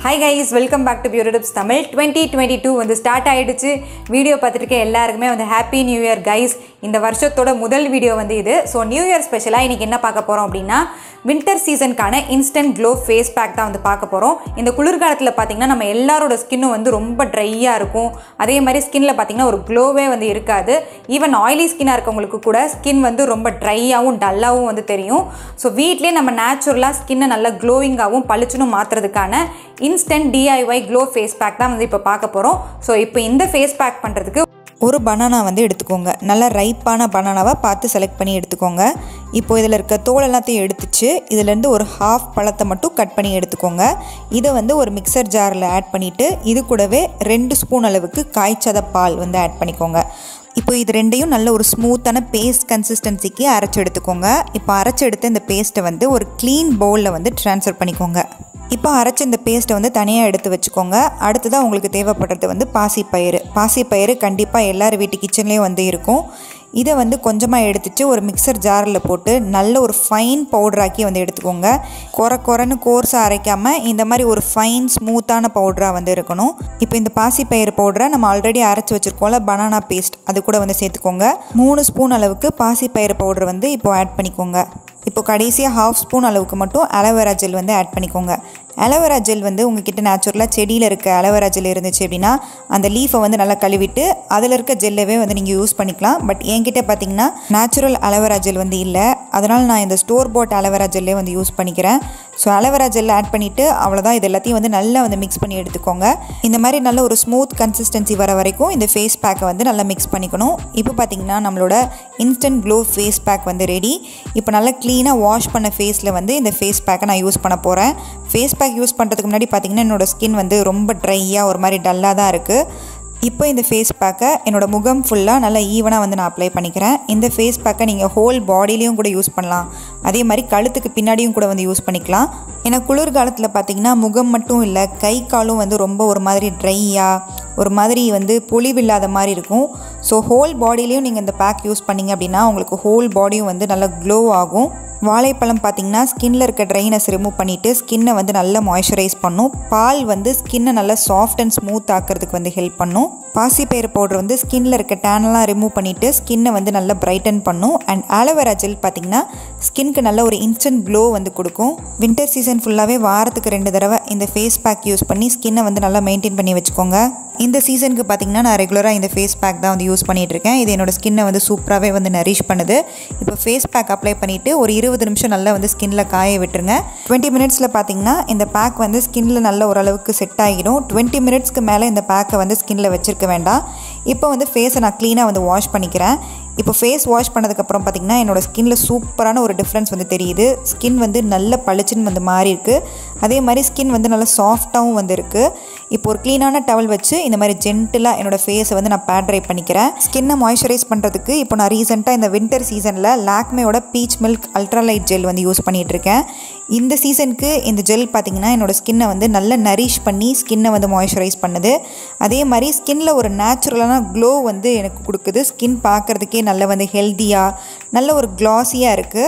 hi guys welcome back to பியூரி tips Tamil twenty twenty two வந்து start ஆயிடுச்சு video பார்த்துருக்க எல்லாருக்குமே வந்து ஹாப்பி நியூ இயர் கைஸ் இந்த வருஷத்தோட முதல் வீடியோ வந்து இது ஸோ நியூ இயர் ஸ்பெஷலாக இன்றைக்கி என்ன பார்க்க போகிறோம் அப்படின்னா வின்டர் சீசனுக்கான இன்ஸ்டன்ட் க்ளோ ஃபேஸ் பேக் தான் வந்து பார்க்க போகிறோம் இந்த குளிர்காலத்தில் பார்த்தீங்கன்னா நம்ம எல்லாரோட ஸ்கின்னும் வந்து ரொம்ப ட்ரையாக இருக்கும் அதே மாதிரி ஸ்கின்ல பார்த்தீங்கன்னா ஒரு க்ளோவே வந்து இருக்காது ஈவன் ஆயிலி ஸ்கின்னாக இருக்கவங்களுக்கு கூட ஸ்கின் வந்து ரொம்ப ட்ரையாகவும் டல்லாகவும் வந்து தெரியும் ஸோ வீட்லேயே நம்ம நேச்சுரலாக ஸ்கின்னை நல்லா க்ளோயிங்காகவும் பளிச்சுன்னு மாற்றுறதுக்கான instant DIY glow face pack தான் வந்து இப்போ பார்க்க போகிறோம் ஸோ இப்போ இந்த ஃபேஸ் பேக் பண்ணுறதுக்கு ஒரு பனானா வந்து எடுத்துக்கோங்க நல்லா ரைப்பான பனானாவை பார்த்து செலக்ட் பண்ணி எடுத்துக்கோங்க இப்போ இதில் இருக்க தோல் எல்லாத்தையும் எடுத்துச்சு இதிலேருந்து ஒரு ஹாஃப் பழத்தை மட்டும் கட் பண்ணி எடுத்துக்கோங்க இதை வந்து ஒரு மிக்சர் ஜாரில் ஆட் பண்ணிவிட்டு இது கூடவே ரெண்டு ஸ்பூன் அளவுக்கு காய்ச்சாத பால் வந்து ஆட் பண்ணிக்கோங்க இப்போ இது ரெண்டையும் நல்ல ஒரு ஸ்மூத்தான பேஸ்ட் கன்சிஸ்டன்சிக்கு அரைச்சி எடுத்துக்கோங்க இப்போ அரைச்சி எடுத்த இந்த பேஸ்ட்டை வந்து ஒரு க்ளீன் பவுலில் வந்து ட்ரான்ஸ்ஃபர் பண்ணிக்கோங்க இப்போ அரைச்ச இந்த பேஸ்ட்டை வந்து தனியாக எடுத்து வச்சுக்கோங்க அடுத்ததாக உங்களுக்கு தேவைப்படுறது வந்து பாசிப்பயிறு பாசிப்பயிறு கண்டிப்பாக எல்லார் வீட்டு கிச்சன்லேயும் வந்து இருக்கும் இதை வந்து கொஞ்சமாக எடுத்துட்டு ஒரு மிக்சர் ஜாரில் போட்டு நல்ல ஒரு ஃபைன் பவுடராக்கி வந்து எடுத்துக்கோங்க குறை குறைன்னு கோர்ஸாக அரைக்காமல் இந்த மாதிரி ஒரு ஃபைன் ஸ்மூத்தான பவுடராக வந்து இருக்கணும் இப்போ இந்த பாசிப்பயிறு பவுடரை நம்ம ஆல்ரெடி அரைச்சி வச்சுருக்கோம்ல பனானா பேஸ்ட் அது கூட வந்து சேர்த்துக்கோங்க மூணு ஸ்பூன் அளவுக்கு பாசிப்பயிறு பவுடர் வந்து இப்போ ஆட் பண்ணிக்கோங்க இப்போ கடைசியாக ஹாஃப் ஸ்பூன் அளவுக்கு மட்டும் அலோவேரா ஜெல் வந்து ஆட் பண்ணிக்கோங்க அலோவேரா ஜெல் வந்து உங்ககிட்ட நேச்சுரலாக செடியில் இருக்க அலோவேரா ஜெல் இருந்துச்சு அப்படின்னா அந்த லீஃபை வந்து நல்லா கழுவிட்டு அதில் இருக்க ஜெல்லவே வந்து நீங்கள் யூஸ் பண்ணிக்கலாம் பட் என்கிட்ட பார்த்தீங்கன்னா நேச்சுரல் அலோவேரா ஜெல் வந்து இல்லை அதனால் நான் இந்த ஸ்டோர் போட் அலோவேரா ஜெல்லே வந்து யூஸ் பண்ணிக்கிறேன் ஸோ அலோவேரா ஜெல் ஆட் பண்ணிவிட்டு அவ்வளோதான் இது எல்லாத்தையும் வந்து நல்லா வந்து மிக்ஸ் பண்ணி எடுத்துக்கோங்க இந்த மாதிரி நல்ல ஒரு ஸ்மூத் கன்சிஸ்டன்சி வர வரைக்கும் இந்த ஃபேஸ் பேக்கை வந்து நல்லா மிக்ஸ் பண்ணிக்கணும் இப்போ பார்த்தீங்கன்னா நம்மளோட இன்ஸ்டன்ட் க்ளோ ஃபேஸ் பேக் வந்து ரெடி இப்போ நல்லா க்ளீனாக வாஷ் பண்ண ஃபேஸில் வந்து இந்த ஃபேஸ் பேக்கை நான் யூஸ் பண்ண போகிறேன் ஃபேஸ் பேக் யூஸ் பண்ணுறதுக்கு முன்னாடி பார்த்தீங்கன்னா என்னோடய ஸ்கின் வந்து ரொம்ப ட்ரையாக ஒரு மாதிரி டல்லாக தான் இருக்குது இப்போ இந்த ஃபேஸ் பேக்கை என்னோடய முகம் ஃபுல்லாக நல்லா ஈவனாக வந்து நான் அப்ளை பண்ணிக்கிறேன் இந்த ஃபேஸ் பேக்கை நீங்கள் ஹோல் பாடியிலையும் கூட யூஸ் பண்ணலாம் அதே மாதிரி கழுத்துக்கு பின்னாடியும் கூட வந்து யூஸ் பண்ணிக்கலாம் ஏன்னா குளிர்காலத்தில் பார்த்தீங்கன்னா முகம் மட்டும் இல்லை கை காலும் வந்து ரொம்ப ஒரு மாதிரி ட்ரையாக ஒரு மாதிரி வந்து பொலிவில்லாத மாதிரி இருக்கும் ஸோ ஹோல் பாடியிலையும் நீங்கள் இந்த பேக் யூஸ் பண்ணிங்க அப்படின்னா உங்களுக்கு ஹோல் பாடியும் வந்து நல்லா க்ளோ ஆகும் வாழைப்பழம் பார்த்திங்கன்னா ஸ்கின்ல இருக்க ட்ரைனஸ் ரிமூவ் பண்ணிவிட்டு ஸ்கின்னை வந்து நல்லா மாய்ஸ்சரைஸ் பண்ணும் பால் வந்து ஸ்கின்னை நல்லா சாஃப்ட் அண்ட் ஸ்மூத் ஆக்கிறதுக்கு வந்து ஹெல்ப் பண்ணும் பாசிப்பயிறு பவுடர் வந்து ஸ்கின்ல இருக்க டேனெல்லாம் ரிமூவ் பண்ணிவிட்டு ஸ்கின்னை வந்து நல்லா பிரைட்டன் பண்ணும் அண்ட் ஆலோவேரா ஜெல் பார்த்திங்கன்னா ஸ்கின்க்கு நல்ல ஒரு இன்ஸ்டன்ட் க்ளோ வந்து கொடுக்கும் வின்டர் சீசன் ஃபுல்லாகவே வாரத்துக்கு ரெண்டு தடவை இந்த ஃபேஸ் பேக் யூஸ் பண்ணி ஸ்கின்னை வந்து நல்லா மெயின்டைன் பண்ணி வச்சுக்கோங்க இந்த சீசனுக்கு பார்த்திங்கன்னா நான் ரெகுலராக இந்த ஃபேஸ் பேக் தான் வந்து யூஸ் பண்ணிகிட்டு இருக்கேன் இது என்னோடய ஸ்கின்னை வந்து சூப்பராகவே வந்து நரிஷ் பண்ணுது இப்போ ஃபேஸ் பேக் அப்ளை பண்ணிவிட்டு ஒரு இருபது நிமிஷம் நல்லா வந்து ஸ்கின்ல காய விட்டுருங்க டுவெண்ட்டி மினிட்ஸில் பார்த்தீங்கன்னா இந்த பேக் வந்து ஸ்கின்ல நல்ல ஓரளவுக்கு செட் ஆகிடும் டுவெண்ட்டி மினிட்ஸ்க்கு மேலே இந்த பேக்கை வந்து ஸ்கின்ல வச்சிருக்க வேண்டாம் இப்போ வந்து ஃபேஸை நான் க்ளீனாக வந்து வாஷ் பண்ணிக்கிறேன் இப்போ ஃபேஸ் வாஷ் பண்ணதுக்கப்புறம் பார்த்திங்கன்னா என்னோடய ஸ்கின்ல சூப்பரான ஒரு டிஃப்ரென்ஸ் வந்து தெரியுது ஸ்கின் வந்து நல்ல பளிச்சுன்னு வந்து மாறி இருக்குது அதே மாதிரி ஸ்கின் வந்து நல்லா சாஃப்டாகவும் வந்து இருக்குது இப்போ ஒரு க்ளீனான டவல் வச்சு இந்த மாதிரி ஜென்டிலாக என்னோடய ஃபேஸை வந்து நான் பேட் ட்ரை பண்ணிக்கிறேன் ஸ்கின்னை மாய்ஸ்சரைஸ் பண்ணுறதுக்கு இப்போ நான் ரீசெண்டாக இந்த வின்டர் சீசனில் லாக்மேயோட பீச் மில்க் அல்ட்ராலைட் ஜெல் வந்து யூஸ் பண்ணிகிட்டு இருக்கேன் இந்த சீசனுக்கு இந்த ஜெல் பார்த்திங்கன்னா என்னோடய ஸ்கின்னை வந்து நல்லா நரிஷ் பண்ணி ஸ்கின்னை வந்து மாய்ஸ்சரைஸ் பண்ணுது அதே மாதிரி ஸ்கின்ல ஒரு நேச்சுரலான க்ளோ வந்து எனக்கு கொடுக்குது ஸ்கின் பார்க்குறதுக்கே நல்ல வந்து ஹெல்த்தியாக நல்ல ஒரு க்ளாஸியாக இருக்குது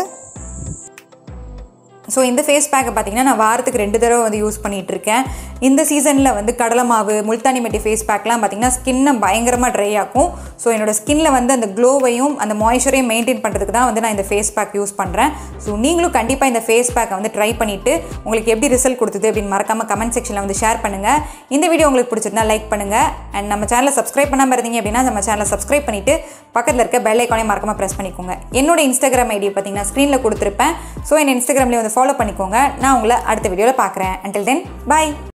ஸோ இந்த ஃபேஸ் பேக்கை பார்த்தீங்கன்னா நான் வாரத்துக்கு ரெண்டு தடவை வந்து யூஸ் பண்ணிகிட்டு இருக்கேன் இந்த சீசனில் வந்து கடலை மாவு முல்தானி மெட்டி ஃபேஸ் பேக்லாம் பார்த்தீங்கன்னா ஸ்கின்னை பயங்கரமாக ட்ரை ஆக்கும் ஸோ என்னோட ஸ்கின்ல வந்து அந்த க்ளோவையும் அந்த மாய்ஸ்சரையும் மெயின்டைன் பண்ணுறதுக்கு தான் வந்து நான் இந்த ஃபேஸ் பேக் யூஸ் பண்ணுறேன் ஸோ நீங்களும் கண்டிப்பாக இந்த ஃபேஸ் பேக்கை வந்து ட்ரை பண்ணிவிட்டு உங்களுக்கு எப்படி ரிசல்ட் கொடுத்தது அப்படின்னு மறக்காமல் கமெண்ட் செக்ஷனில் வந்து ஷேர் பண்ணுங்கள் இந்த வீடியோ உங்களுக்கு பிடிச்சிருந்தா லைக் பண்ணுங்கள் அண்ட் நம்ம சேனலை சப்ஸ்கிரைப் பண்ணாமல் இருந்தீங்க அப்படின்னா நம்ம சேனலை சப்ஸ்கிரைப் பண்ணிவிட்டு பக்கத்தில் இருக்க பெல் ஐக்கானே மறக்காமல் ப்ரெஸ் பண்ணிக்கோங்க என்னோட இன்ஸ்டாகிராம் ஐடி பார்த்தீங்கன்னா ஸ்க்ரீனில் கொடுத்துருப்பேன் ஸோ என் இன்ஸ்டாகிராம்லேயே வந்து ஃபாலோ பண்ணிக்கோங்க நான் உங்களை அடுத்த வீடியோவில் பார்க்குறேன் அண்டில் தென் பாய்